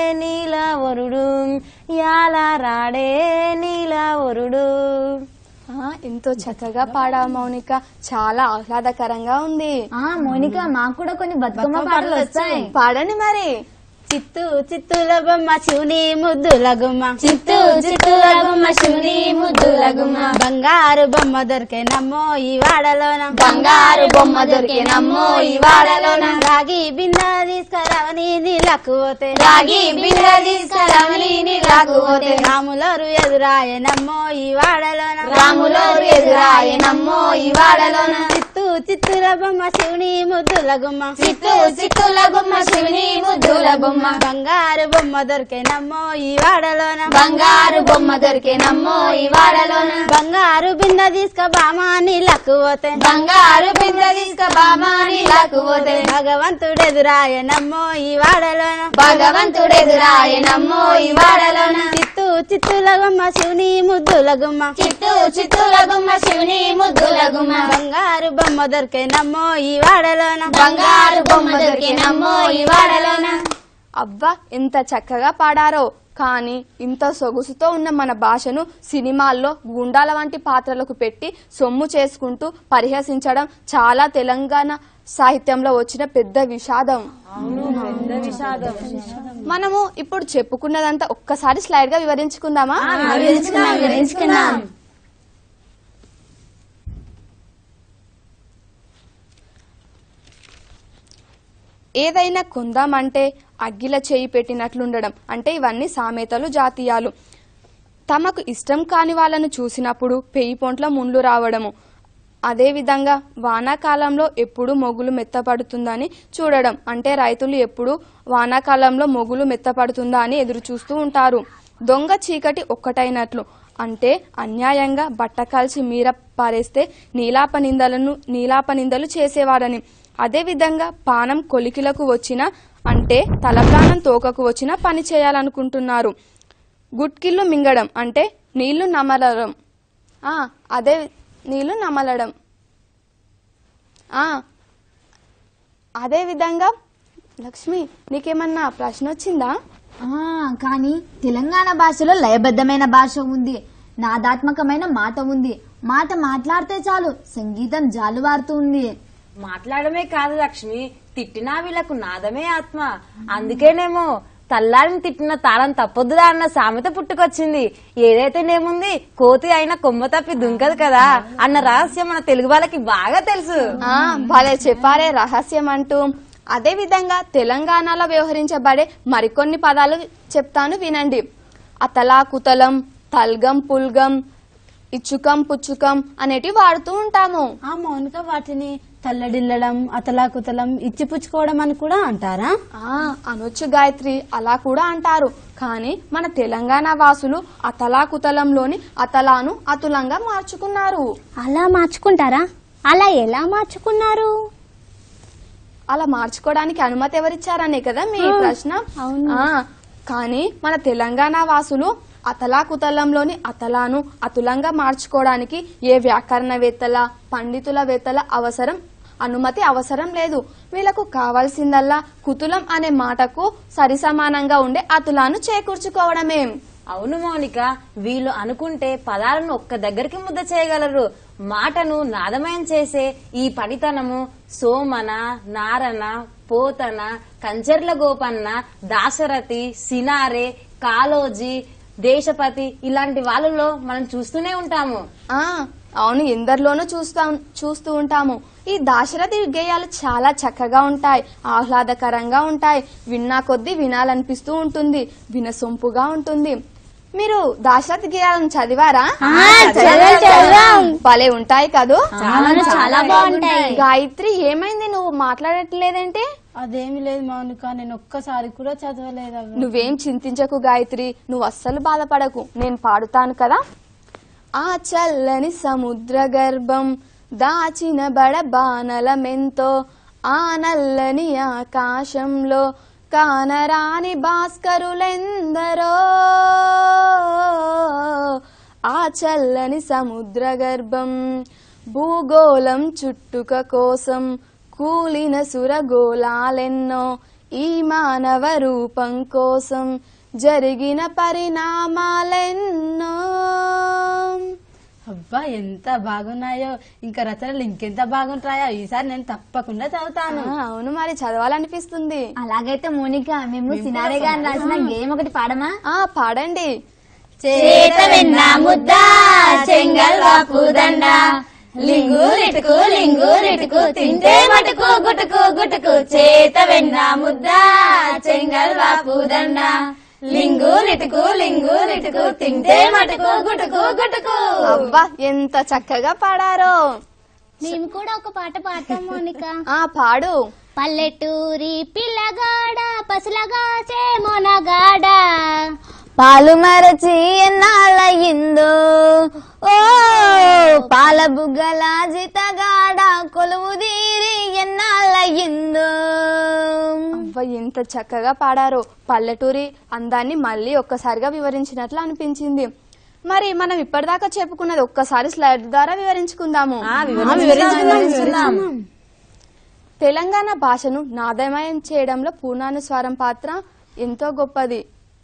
నీలవరుడు యాల రాడే నీలవరుడు ఆ, ఎంతో చక్కగా పాడా మౌనిక చాలా ఆహ్లాదకరంగా ఉంది ఆ మోనిక మాకు కూడా కొన్ని బతుకమ్మ పాటలు వస్తాయి పాడండి మరి చిత్తు చిత్తుల బొమ్మ శివుని ముద్దుల గుమ్మ చిత్తూ చిత్తూల గుమ్మ శివుని ముద్దుల గుమ్మ బంగారు బొమ్మ దొరికే నమ్మో ఈ వాడలోన బంగారు బొమ్మ దొరికేనమ్మో ఈ వాడలోన రాగి బింద తీసుకురావని నీళ్ళకు పోతే రాగి బిందె తీసుకురమని నీళ్ళకు పోతే రాములరు ఎదురాయనమ్మో ఈ వాడలోన రాములోరు ఎదురాయనమ్మో ఈ వాడలోన చిత్తు చిత్తుల బొమ్మ శివుని ముద్దుల గుమ్మ చిత్తూ చిత్తూల గుమ్మ శివుని ముద్దుల గుమ్మ బంగారు బొమ్మ దొరికేనమ్మో ఈ వాడలోన బంగారు బొమ్మ దొరికేనమ్మో ఈ వాడలోన బంగారు బింద తీసుక బామా నీళ్ళకు పోతే బంగారు బిందె తీసుక బామా నీళ్ళకు పోతే భగవంతుడు ఎదురాయనమ్మో ఈ వాడలోన భగవంతుడు ఎదురాయనమ్మో ఈ వాడలోన చిత్తు చిత్తుల గుమ్మ శివుని ముద్దుల గుమ్మ చిత్తూ చిత్తూల గుమ్మ శివుని ముద్దుల గుమ్మ బంగారు బొమ్మ దొరికేనమ్మో ఈ వాడలోన బంగారు బొమ్మ దొరికేనమ్మో ఈ వాడలోన అబ్బా ఎంత చక్కగా పాడారో కానీ ఇంత సొగుసుతో ఉన్న మన భాషను సినిమాల్లో గుండాల వంటి పాత్రలకు పెట్టి సొమ్ము చేసుకుంటూ పరిహసించడం చాలా తెలంగాణ సాహిత్యంలో వచ్చిన పెద్ద విషాదం మనము ఇప్పుడు చెప్పుకున్నదంతా ఒక్కసారి స్లైడ్ గా వివరించుకుందామా వివరించుకున్నాం వివరించుకున్నాం ఏదైనా కొందామంటే అగ్గిల చేయి పెట్టినట్లుండడం అంటే ఇవన్నీ సామెతలు జాతీయాలు తమకు ఇష్టం కాని వాళ్ళను చూసినప్పుడు పెయి పొంట్ల ముండ్లు రావడము అదేవిధంగా వానాకాలంలో ఎప్పుడు మొగులు మెత్తపడుతుందని చూడడం అంటే రైతులు ఎప్పుడు వానాకాలంలో మొగులు మెత్తపడుతుందా అని ఎదురు చూస్తూ ఉంటారు దొంగ చీకటి ఒక్కటైనట్లు అంటే అన్యాయంగా బట్ట కాల్చి మీర పారేస్తే నీలాప నిందలను నీలాప నిందలు చేసేవాడని అదేవిధంగా పానం కొలికిలకు వచ్చిన అంటే తలప్రాణం తోకకు వచ్చిన పని చేయాలనుకుంటున్నారు గుట్కిళ్ళు మింగడం అంటే నీళ్లు నమలడం ఆ, అదే నీళ్లు నమలడం ఆ, అదే విధంగా లక్ష్మి నీకేమన్నా ప్రశ్న వచ్చిందా ఆ కానీ తెలంగాణ భాషలో లయబద్ధమైన భాష ఉంది నాదాత్మకమైన మాట ఉంది మాట మాట్లాడితే చాలు సంగీతం జాలువారుతూ ఉంది మాట్లాడమే కాదు లక్ష్మి తిట్టినా వీళ్ళకు నాదమే ఆత్మ అందుకేనేమో తల్లారిని తిట్టిన తాళం తప్పొద్దుదా అన్న సామెత పుట్టుకొచ్చింది ఏదైతేనేముంది కోతి అయినా కొమ్మ తప్పి దుంకదు కదా అన్న రహస్యం మన తెలుగు వాళ్ళకి బాగా తెలుసు ఆ భలే చెప్పారే రహస్యం అంటూ అదే విధంగా తెలంగాణలో వ్యవహరించబడే మరికొన్ని పదాలు చెప్తాను వినండి అతలా కుతలం తల్గం పుల్గం ఇచ్చుకం పుచ్చుకం అనేటివి వాడుతూ ఉంటాము ఆ మౌనిక వాటిని తల్లడిల్లడం అతలాకుతలం ఇచ్చిపుచ్చుకోవడం అని కూడా అంటారా ఆ అనొచ్చు గాయత్రి అలా కూడా అంటారు కానీ మన తెలంగాణ వాసులు అతలాకుతలంలోని అతలాను అతులంగా మార్చుకున్నారు అలా మార్చుకుంటారా అలా ఎలా మార్చుకున్నారు అలా మార్చుకోవడానికి అనుమతి ఎవరిచ్చారనే కదా మీ ప్రశ్న ఆ, కానీ మన తెలంగాణ వాసులు అతలాకుతలంలోని అతలాను అతులంగా మార్చుకోవడానికి ఏ వ్యాకరణవేత్తల పండితుల వేత్తల అవసరం అనుమతి అవసరం లేదు వీళ్ళకు కావాల్సిందల్లా కుతులం అనే మాటకు సరిసమానంగా ఉండే అతులాను చేకూర్చుకోవడమే అవును మౌనిక వీళ్ళు అనుకుంటే పదాలను ఒక్క దగ్గరికి ముద్ద చేయగలరు మాటను నాదమయం చేసే ఈ పనితనము సోమన నారన పోతన కంచర్ల గోపన్న దాశరథి సినారే కాలోజీ దేశపతి ఇలాంటి వాళ్ళలో మనం చూస్తూనే ఉంటాము ఆ అవును ఎందరిలోనూ చూస్తా చూస్తూ ఉంటాము ఈ దాశరథి గేయాలు చాలా చక్కగా ఉంటాయి ఆహ్లాదకరంగా ఉంటాయి విన్నా కొద్దీ వినాలనిపిస్తూ ఉంటుంది వినసొంపుగా ఉంటుంది మీరు దాశరథి గేయాలను చదివారా భలే ఉంటాయి కదూ అవును, చాలా బాగుంటాయి గాయత్రి ఏమైంది నువ్వు మాట్లాడట్లేదంటే అదేమి లేదు మౌనిక నేను ఒక్కసారి కూడా చదవలేదు అవి నువ్వేం చింతించకు గాయత్రి నువ్వు అస్సలు బాధపడకు నేను పాడుతాను కదా ఆ చల్లని సముద్ర గర్భం దాచిన బడబానలమెంతో ఆ నల్లని ఆకాశంలో కానరాని భాస్కరులెందరో ఆ చల్లని సముద్ర గర్భం భూగోళం చుట్టుక కోసం కూలిన సురగోళాలెన్నో ఈ మానవ రూపం కోసం జరిగిన పరిణామాలెన్నో అబ్బా ఎంత బాగున్నాయో ఇంకా రచనలు ఇంకెంత బాగుంటాయో ఈసారి నేను తప్పకుండా చదువుతాను ఆ, అవును మరి చదవాలనిపిస్తుంది అలాగైతే మోనిక మేము సినారే గారు రాసిన గేమ్ ఒకటి పాడమా ఆ పాడండి చేత వెన్న ముద్ద చెంగల్ వాపు దండ లింగు లిటుకు లింగు లిటుకు తింటే మటుకు గుటుకు గుటుకు చేత వెన్న ముద్ద చెంగల్ వాపు దండ లింగు లిటుకు లింగు లిటుకు తింటే మటుకు గుటుకు గుటుకు అబ్బా ఎంత చక్కగా పాడారో మేము కూడా ఒక పాట పాడతాం మౌనిక ఆ పాడు పల్లెటూరి పిల్లగాడ పసులగాచే మొనగాడ పాలు మరచి ఎన్నాళ్ళయిందో ఓ పాల బుగ్గల జితగాడ కొలువు తీరి ఎన్నాళ్ళయిందో అబ్బా ఎంత చక్కగా పాడారో పల్లెటూరి అందాన్ని మళ్ళీ ఒక్కసారిగా వివరించినట్లు అనిపించింది మరి మనం ఇప్పటిదాకా చెప్పుకున్నది ఒక్కసారి స్లైడ్ ద్వారా వివరించుకుందాము ఆ, వివరించుకుందాం, వివరించుకుందాం. తెలంగాణ భాషను నాదమయం చేయడంలో పూర్ణానుస్వారం పాత్ర ఎంతో గొప్పది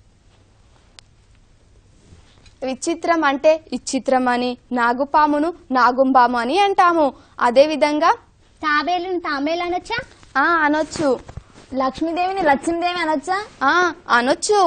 విచిత్రం అంటే ఇచ్చిత్రం అని నాగుపామును నాగుంబాము అని అంటాము అదే విధంగా తాబేలును తాంబేలు అనొచ్చా ఆ అనొచ్చు లక్ష్మీదేవిని లక్ష్మీదేవి అనొచ్చా ఆ అనొచ్చు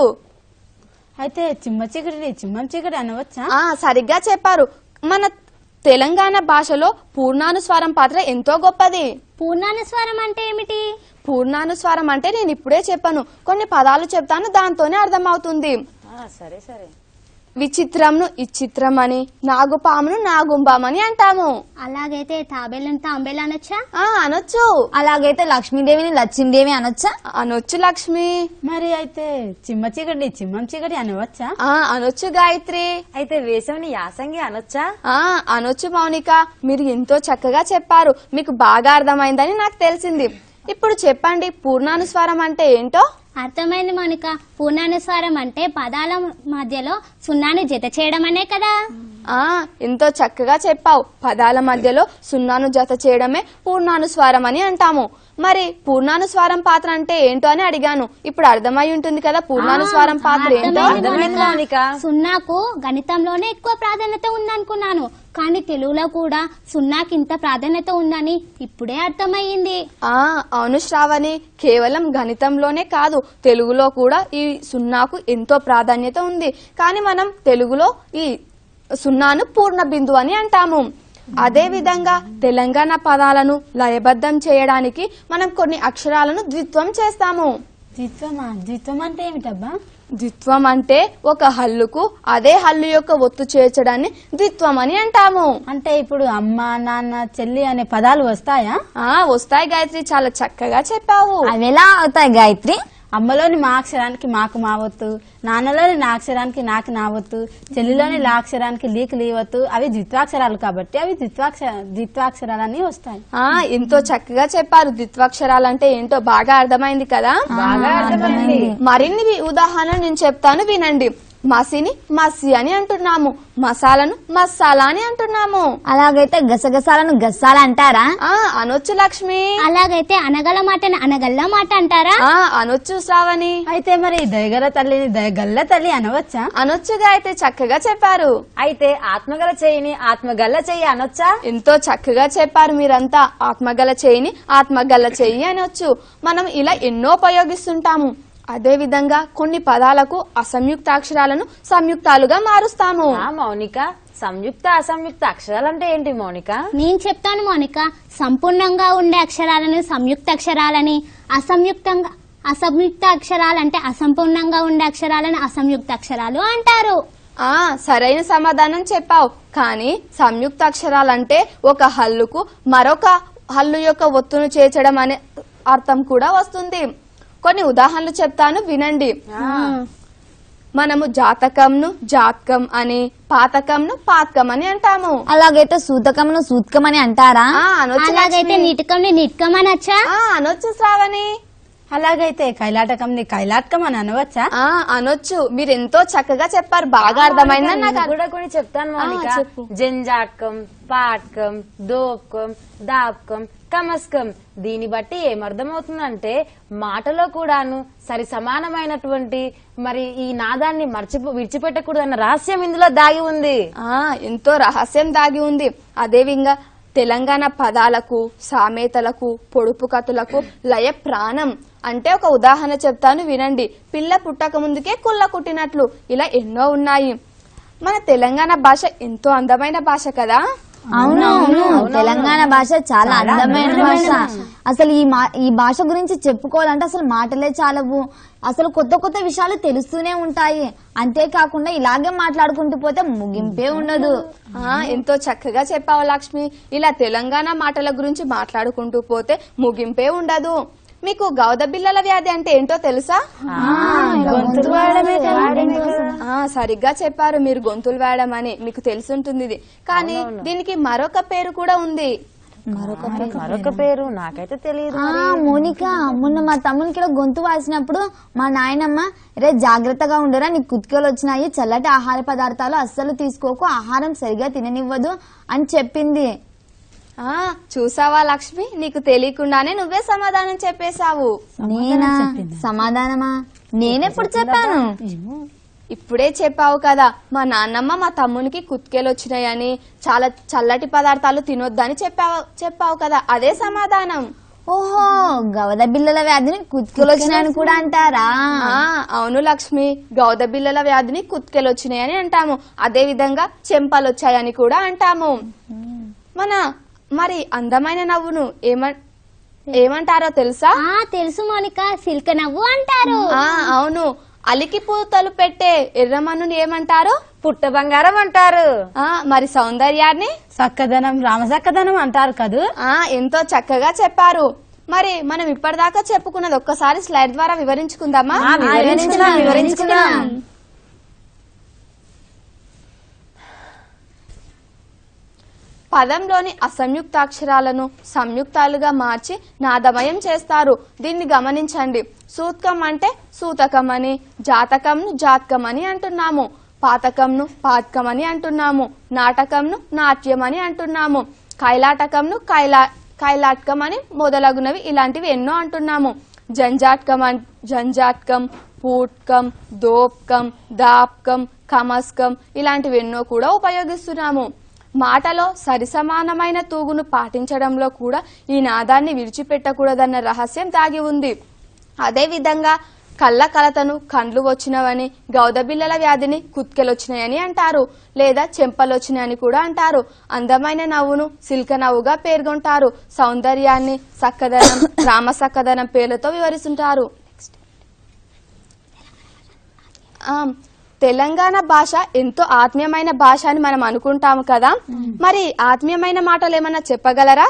అయితే చిమ్మ చీకటి చిమ్మం చీకటి అనవచ్చా ఆ సరిగ్గా చెప్పారు మన తెలంగాణ భాషలో పూర్ణానుస్వారం పాత్ర ఎంతో గొప్పది పూర్ణానుస్వరం అంటే ఏమిటి పూర్ణానుస్వారం అంటే నేను ఇప్పుడే చెప్పాను కొన్ని పదాలు చెప్తాను దాంతోనే అర్థమవుతుంది ఆ, సరే సరే విచిత్రంను ఇచ్చిత్రం అని నాగుపామును నాగుంబామని అంటాము అలాగైతే తాబేలును తాంబేలు అనొచ్చా ఆ అనొచ్చు అలాగైతే లక్ష్మీదేవిని లక్ష్మీదేవి అనొచ్చా అనొచ్చు లక్ష్మి మరి అయితే చిమ్మ చీకటి చిమ్మం చీకటి అనవచ్చా ఆ అనొచ్చు గాయత్రి అయితే వేసవిని యాసంగి అనొచ్చా ఆ అనొచ్చు మౌనిక మీరు ఎంతో చక్కగా చెప్పారు మీకు బాగా అర్థమైందని నాకు తెలిసింది ఇప్పుడు చెప్పండి పూర్ణానుస్వారం అంటే ఏంటో అర్థమైంది మౌనిక పూర్ణానుస్వారం అంటే పదాల మధ్యలో సున్నాను జత చేయడం అనే కదా ఆ ఎంతో చక్కగా చెప్పావు పదాల మధ్యలో సున్నాను జత చేయడమే పూర్ణానుస్వారం అని అంటాము మరి పూర్ణానుస్వారం పాత్ర అంటే ఏంటో అని అడిగాను ఇప్పుడు అర్థమై ఉంటుంది కదా పూర్ణానుస్వారం పాత్ర ఏంటో అర్థమైంది అర్థమైంది మౌనిక సున్నాకు గణితంలోనే ఎక్కువ ప్రాధాన్యత ఉందనుకున్నాను కానీ తెలుగులో కూడా సున్నాకి ఇంత ప్రాధాన్యత ఉందని ఇప్పుడే అర్థమయ్యింది ఆ అవును శ్రావణి కేవలం గణితంలోనే కాదు తెలుగులో కూడా ఈ సున్నాకు ఎంతో ప్రాధాన్యత ఉంది కానీ మనం తెలుగులో ఈ సున్నాను పూర్ణ బిందు అని అంటాము అదే విధంగా తెలంగాణ పదాలను లయబద్ధం చేయడానికి మనం కొన్ని అక్షరాలను ద్విత్వం చేస్తాము ద్విత్వమా ద్విత్వం అంటే ఏమిటబ్బా ద్విత్వం అంటే ఒక హల్లుకు అదే హల్లు యొక్క ఒత్తు చేర్చడాన్ని ద్విత్వం అని అంటాము అంటే ఇప్పుడు అమ్మ నాన్న చెల్లి అనే పదాలు వస్తాయా ఆ వస్తాయి గాయత్రి చాలా చక్కగా చెప్పావు అవి ఎలా అవుతాయి గాయత్రి అమ్మలోని మా అక్షరానికి మాకు మావత్తు నాన్నలోని నా అక్షరానికి నాకు నావత్తు చెల్లిలోని లా అక్షరానికి లీకి లీవత్తు అవి ద్విత్వాక్షరాలు కాబట్టి అవి ద్విత్వాక్షర ద్విత్వాక్షరాలని వస్తాయి ఆ ఎంతో చక్కగా చెప్పారు ద్విత్వాక్షరాలు అంటే ఏంటో బాగా అర్థమైంది కదా బాగా అర్థమైంది మరిన్ని వి- ఉదాహరణలు నేను చెప్తాను వినండి మసిని మసి అని అంటున్నాము మసాలను మసాలా అని అంటున్నాము అలాగైతే గసగసాలను గస్సాలు అంటారా ఆ అనొచ్చు లక్ష్మి అలాగైతే అనగల మాటని అనగల్ల మాట అంటారా ఆ అనొచ్చు శ్రావణి అయితే మరి దయగల తల్లిని దయగల్ల తల్లి అనవచ్చా అనొచ్చుగా అయితే చక్కగా చెప్పారు అయితే ఆత్మగల చెయ్యిని ఆత్మగల్ల చెయ్యి అనొచ్చా ఎంతో చక్కగా చెప్పారు మీరంతా ఆత్మగల చేయిని ఆత్మగల చెయ్యి అనొచ్చు మనం ఇలా ఎన్నో ఉపయోగిస్తుంటాము అదే విధంగా కొన్ని పదాలకు అసంయుక్తాక్షరాలను సంయుక్తాలుగా మారుస్తాము ఆ మౌనిక సంయుక్త అసంయుక్త అక్షరాలంటే ఏంటి మౌనిక నేను చెప్తాను మౌనిక సంపూర్ణంగా ఉండే అక్షరాలను సంయుక్త అక్షరాలని అసంయుక్తంగా అసంయుక్త అక్షరాలంటే అసంపూర్ణంగా ఉండే అక్షరాలను అసంయుక్త అక్షరాలు అంటారు ఆ సరైన సమాధానం చెప్పావు కానీ సంయుక్త అక్షరాలంటే ఒక హల్లుకు మరొక హల్లు యొక్క ఒత్తును చేర్చడం అనే అర్థం కూడా వస్తుంది కొన్ని ఉదాహరణలు చెప్తాను వినండి మనము జాతకంను జాతకం అని పాతకంను పాతకం అని అంటాము అలాగైతే సూతకమును సూతకం అని అంటారా ఆ అనొచ్చు అలాగైతే లక్ష్మి. నిటకంని నిట్కం అనొచ్చా ఆ అనొచ్చు శ్రావణి అలాగైతే కైలాటకంని కైలాటకం అని అనవచ్చా ఆ అనొచ్చు మీరు ఎంతో చక్కగా చెప్పారు బాగా అర్థమైందని నాకు నేను అర్థం- కూడా కొన్ని చెప్తాను మౌనిక ఆ, చెప్పు. జంజాట్కం పాట్కం దోప్కం దాప్కం కమస్కం దీన్ని బట్టి ఏమర్థమవుతుందంటే మాటలో కూడాను సరి సమానమైనటువంటి మరి ఈ నాదాన్ని మర్చిపో విడిచిపెట్టకూడదన్న రహస్యం ఇందులో దాగి ఉంది ఆ ఎంతో రహస్యం దాగి ఉంది అదేవిధంగా తెలంగాణ పదాలకు సామెతలకు పొడుపు కథలకు లయ ప్రాణం అంటే ఒక ఉదాహరణ చెప్తాను వినండి పిల్ల పుట్టక ముందుకే కుల్ల కుట్టినట్లు ఇలా ఎన్నో ఉన్నాయి మన తెలంగాణ భాష ఎంతో అందమైన భాష కదా అవును అవును తెలంగాణ భాష చాలా అందమైన భాష అసలు ఈ మా ఈ భాష గురించి చెప్పుకోవాలంటే అసలు మాటలే చాలవు అసలు కొత్త కొత్త విషయాలు తెలుస్తూనే ఉంటాయి అంతేకాకుండా ఇలాగే మాట్లాడుకుంటూ పోతే ముగింపే ఉండదు ఆ ఎంతో చక్కగా చెప్పావు లక్ష్మి ఇలా తెలంగాణ మాటల గురించి మాట్లాడుకుంటూ పోతే ముగింపే ఉండదు మీకు గౌద బిల్లల వ్యాధి అంటే ఏంటో తెలుసా గొంతులు వాడమే ఆ సరిగ్గా చెప్పారు మీరు గొంతులు వేయడం అని మీకు తెలుసుంటుంది ఇది కానీ దీనికి మరొక పేరు కూడా ఉంది మరొక పేరు నాకైతే తెలియదు ఆ మోనిక మొన్న మా తమ్మునికి ఇలా గొంతు వాసినప్పుడు మా నాయనమ్మ రే జాగ్రత్తగా ఉండరా నీకు కుత్కలు వచ్చినాయి చల్లటి ఆహార పదార్థాలు అస్సలు తీసుకోకు ఆహారం సరిగా తిననివ్వదు అని చెప్పింది ఆ చూసావా లక్ష్మి నీకు తెలియకుండానే నువ్వే సమాధానం చెప్పేశావు నేనా సమాధానమా నేనెప్పుడు చెప్పాను ఇప్పుడే చెప్పావు కదా మా నాన్నమ్మ మా తమ్మునికి కుత్కేలు వచ్చినాయని చాలా చల్లటి పదార్థాలు తినొద్దని చెప్పావు చెప్పావు కదా అదే సమాధానం ఓహో గవద బిల్లల వ్యాధిని కుత్కలు వచ్చినాయని కూడా అంటారా ఆ అవును లక్ష్మి గౌద బిల్లల వ్యాధిని కుత్కెలు వచ్చినాయని అంటాము అదే విధంగా చెంపలు వచ్చాయని కూడా అంటాము మన మరి అందమైన నవ్వును ఏమ ఏమంటారో తెలుసా ఆ తెలుసు మౌనిక సిల్క నవ్వు అంటారు ఆ అవును అలికి పూతలు పెట్టే ఎర్రమన్నుని ఏమంటారు పుట్ట బంగారం అంటారు ఆ మరి సౌందర్యాన్ని చక్కదనం రామచక్కదనం అంటారు కదూ ఆ ఎంతో చక్కగా చెప్పారు మరి మనం ఇప్పటిదాకా చెప్పుకున్నది ఒక్కసారి స్లైడ్ ద్వారా వివరించుకుందామా ఆ, వివరించుకుందాం, వివరించుకుందాం. పదంలోని అసంయుక్తాక్షరాలను సంయుక్తాలుగా మార్చి నాదమయం చేస్తారు దీన్ని గమనించండి సూత్కం అంటే సూతకం అని జాతకంను జాతకం అని అంటున్నాము పాతకంను పాతకం అని అంటున్నాము నాటకంను నాట్యం అని అంటున్నాము కైలాటకంను కైలా కైలాటకం అని మొదలగునవి ఇలాంటివి ఎన్నో అంటున్నాము జంజాట్కం అన్ జంజాట్కం పూట్కం దోప్కం దాప్కం కమస్కం ఇలాంటివి ఎన్నో కూడా ఉపయోగిస్తున్నాము మాటలో సరిసమానమైన తూగును పాటించడంలో కూడా ఈ నాదాన్ని విడిచిపెట్టకూడదన్న రహస్యం దాగి ఉంది అదే విధంగా కళ్ళ కలతను కండ్లు వచ్చినవని గౌదబిల్లల వ్యాధిని కుత్కెలొచ్చినాయని అంటారు లేదా చెంపలొచ్చినాయని కూడా అంటారు అందమైన నవ్వును సిల్క నవ్వుగా పేర్కొంటారు సౌందర్యాన్ని చక్కదనం రామ చక్కదనం పేర్లతో వివరిస్తుంటారు ఆ, తెలంగాణ భాష ఎంతో ఆత్మీయమైన భాష అని మనం అనుకుంటాము కదా మరి ఆత్మీయమైన మాటలు ఏమన్నా చెప్పగలరా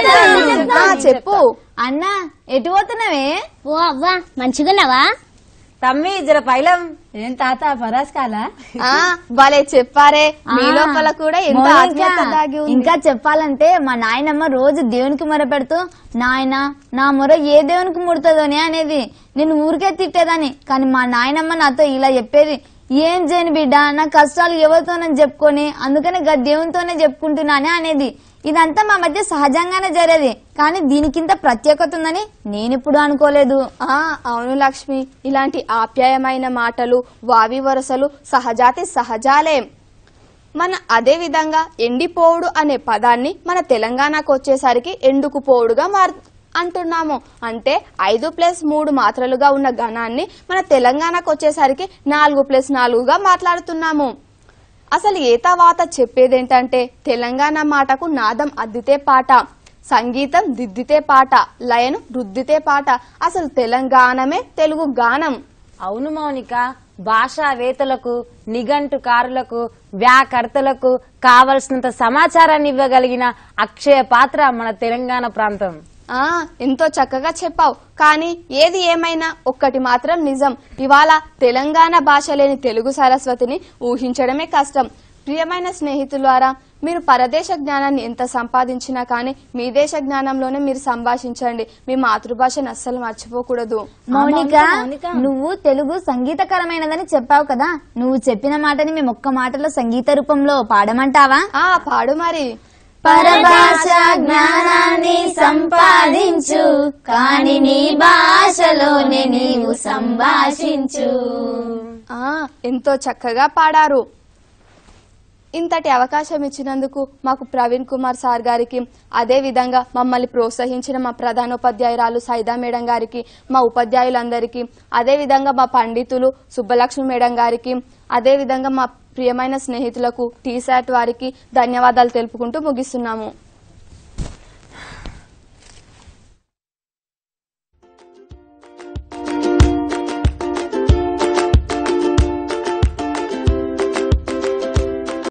ఆ, చెప్పు అన్నా ఎటు పోతున్నావే ఓ అవ్వా మంచిగున్నావా తమ్మి జర పైలం ఏం తాత పరాస్ కాలా ఆ భలే చెప్పారే మీ లోపల కూడా ఎంత మౌనిక, ఆత్మీయత దాగి ఉంది ఇంకా చెప్పాలంటే మా నాయనమ్మ రోజు దేవునికి మొర పెడుతూ నాయన నా మొర ఏ దేవునికి ముడుతుందోనే అనేది నేను ఊరికే తిట్టేదాన్ని కానీ మా నాయనమ్మ నాతో ఇలా చెప్పేది ఏం చేయను బిడ్డ నా కష్టాలు ఎవరితోనని చెప్పుకొని అందుకనే గా దేవునితోనే చెప్పుకుంటున్నానే అనేది ఇదంతా మా మధ్య సహజంగానే జరిగేది కానీ దీనికింత ప్రత్యేకత ఉందని నేనిప్పుడు అనుకోలేదు ఆ అవును లక్ష్మి ఇలాంటి ఆప్యాయమైన మాటలు వావి వరసలు సహజాతి సహజాలే మన అదే విధంగా ఎండిపోవుడు అనే పదాన్ని మన తెలంగాణకు వచ్చేసరికి ఎండుకుపోవుడుగా మార్ అంటున్నాము అంటే ఐదు ప్లస్ మూడు మాత్రలుగా ఉన్న ఘనాన్ని మన తెలంగాణకు వచ్చేసరికి నాలుగు ప్లస్ నాలుగుగా మాట్లాడుతున్నాము అసలు ఏ తర్వాత చెప్పేదేంటంటే తెలంగాణ మాటకు నాదం అద్దితే పాట సంగీతం దిద్దితే పాట లయను రుద్దితే పాట అసలు తెలంగాణమే తెలుగు గానం అవును మౌనిక భాషావేత్తలకు నిఘంటుకారులకు వ్యాకర్తలకు కావలసినంత సమాచారాన్ని ఇవ్వగలిగిన అక్షయ పాత్ర మన తెలంగాణ ప్రాంతం ఆ ఎంతో చక్కగా చెప్పావు కానీ ఏది ఏమైనా ఒక్కటి మాత్రం నిజం ఇవాళ తెలంగాణ భాష లేని తెలుగు సరస్వతిని ఊహించడమే కష్టం ప్రియమైన స్నేహితులారా మీరు పరదేశ జ్ఞానాన్ని ఎంత సంపాదించినా కానీ మీ దేశ జ్ఞానంలోనే మీరు సంభాషించండి మీ మాతృభాషను అస్సలు మర్చిపోకూడదు మౌనిక నువ్వు తెలుగు సంగీతకరమైనదని చెప్పావు కదా నువ్వు చెప్పిన మాటని మేము ఒక్క మాటలో సంగీత రూపంలో పాడమంటావా ఆ పాడు మరి పరభాష జ్ఞానాన్ని సంపాదించు కాని నీ భాషలోనే నీవు సంభాషించు ఆ ఎంతో చక్కగా పాడారు ఇంతటి అవకాశం ఇచ్చినందుకు మాకు ప్రవీణ్ కుమార్ సార్ గారికి అదే విధంగా మమ్మల్ని ప్రోత్సహించిన మా ప్రధానోపాధ్యాయురాలు సైదా మేడం గారికి మా ఉపాధ్యాయులందరికీ అదే విధంగా మా పండితులు సుబ్బలక్ష్మి మేడం గారికి అదే విధంగా మా ప్రియమైన స్నేహితులకు టీశాట్ వారికి ధన్యవాదాలు తెలుపుకుంటూ ముగిస్తున్నాము